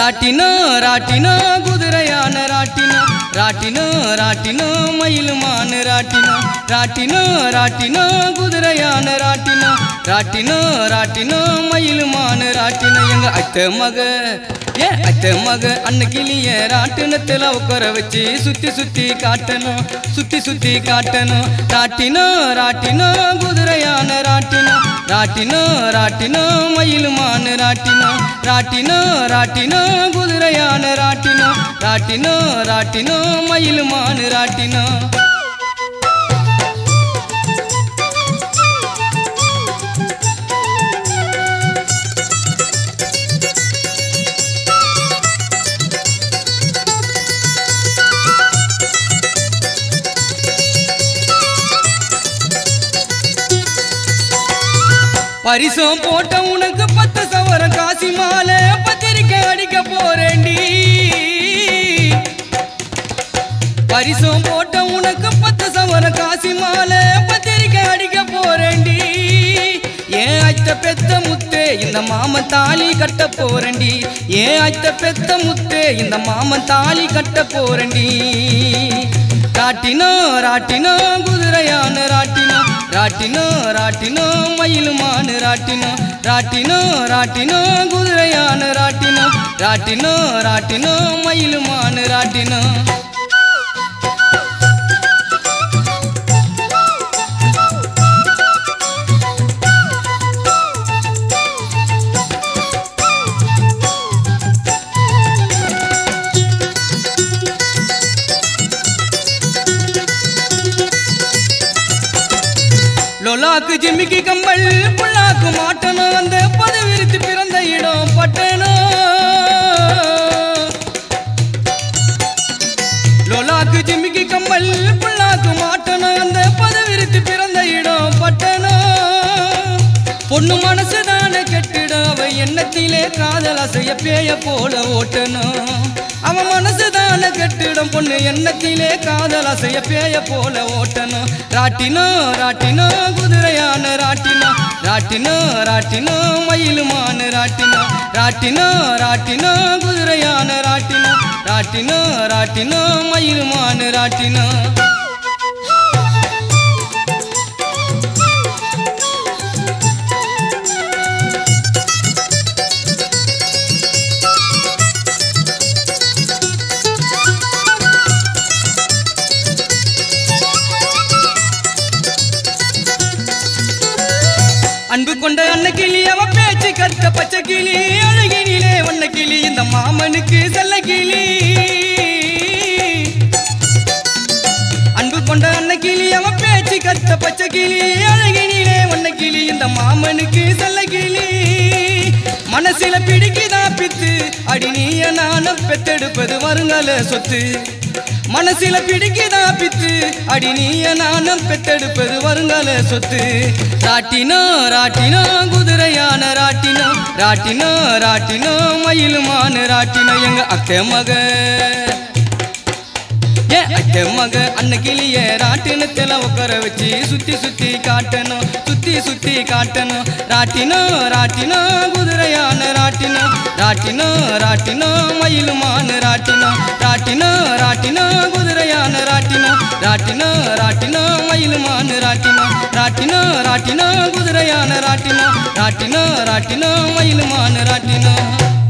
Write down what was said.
ராட்டினோ ராட்டினோ குதிரையான ராட்டினோ ராட்டினோ ராட்டினோ மயிலுமான ராட்டினோ ராட்டினோ ராட்டினோ குதிரையான ராட்டினோ ராட்டினோ ராட்டினோ மயிலுமான ராட்டினோ எங்க அத்த மக ஏ அத்த மக அன்னைக்கிளிய ராட்டினத்துல உட்கார வச்சு சுத்தி சுத்தி காட்டணும் சுத்தி சுத்தி காட்டணும் ராட்டினோ ராட்டினோ குதிரையான ராட்டினோ ராட்டினோ ராட்டினோ மயிலுமான ராட்டினோ ராட்டினோ ராட்டினோ குதிரையான ராட்டினோ ராட்டினோ ராட்டினோ மயிலுமான ராட்டினோ பரிசம் போட்ட உனக்கு பத்து சவர காசி மாலை பத்திரிக்கை அடிக்க போறேன்டி பரிசம் போட்ட உனக்கு பத்து சவர காசி மாலை பத்திரிக்கை அடிக்க போறேன்டி ஏன் அத்த பெத்த முத்தே இந்த மாமன் தாலி கட்ட போறேன்டி ஏன் அத்த பெத்த முத்தே இந்த மாமன் தாலி கட்ட போறேன்டி ராட்டினோ ராட்டினோ குதிரையான ராட்டினோ ராட்டினோ ராட்டினோ மயிலுமான ராட்டினோ ராட்டினோ ராட்டினோ குதிரையான ராட்டினோ ராட்டினோ ராட்டினோ மயிலுமான ராட்டினோ லொலாக்கு ஜிமிக்கி கம்பல் புல்லாக்கு மாட்டணும் அந்த பதவிரித்து பிறந்த இடம் பட்டணும் லொலாக்கு ஜிமிக்கி கம்பல் புல்லாக்கு மாட்டணும் அந்த பதவிரித்து பிறந்த இடம் பட்டணும் பொண்ணு மனசு தானே கெட்டிடும் அவ எண்ணத்திலே காதல் அசைய பேய போல ஓட்டணும் அவன் மனசு தானே கெட்டிடும் பொண்ணு எண்ணத்திலே காதல் அசைய பேய போல ஓட்டணும் ராட்டினோ ராட்டினோ குதிரையான ராட்டினோ ராட்டினோ ராட்டினோ மயிலுமான ராட்டினோ ராட்டினோ ராட்டினோ குதிரையான ராட்டினோ ராட்டினோ ராட்டினோ மயிலுமான ராட்டினோ அன்பு கொண்ட அன்ன கிளி அவ பேச்சு கத்த பச்சை கிளி அழகினிலே வண்ண கிளி இந்த மாமனுக்கு செல்ல கிளி அன்பு கொண்ட அன்ன கிளி அவ பேச்சு கத்த பச்சை கிளி அழகினிலே வண்ண கிளி இந்த மாமனுக்கு செல்ல கிளி மனசில பிடிக்குதா பித்து அடி நீய நானும் பெத்தெடுப்பது வருங்கால சொத்து மனசில பிடிக்குதா பித்து அடி நீய நானும் பெத்தெடுப்பது வருங்கால சொத்து ராட்டினோ ராட்டினோ குதிரையான ராட்டினோ ராட்டினோ ராட்டினோ மயிலுமான ராட்டினோ எங்க அக்கை மக ஏ அக்கை மக அன்னக்கிளிய ராட்டினத்துல உட்கார வச்சு சுத்தி சுத்தி காட்டணும் சுத்தி சுத்தி காட்டணும் ராட்டினோ ராட்டினோ குதிரையான ராட்டினோ ராட்டினோ ராட்டினோ மயிலுமான ராட்டினோ ராட்டினோ ராட்டினோ குதிரையான ராட்டினோ ராட்டினோ ராட்டினோ மயிலுமான ராட்டினோ ராட்டினோ ராட்டினோ குதிரையான ராட்டினோ ராட்டினோ ராட்டினோ மயிலுமான ராட்டினோ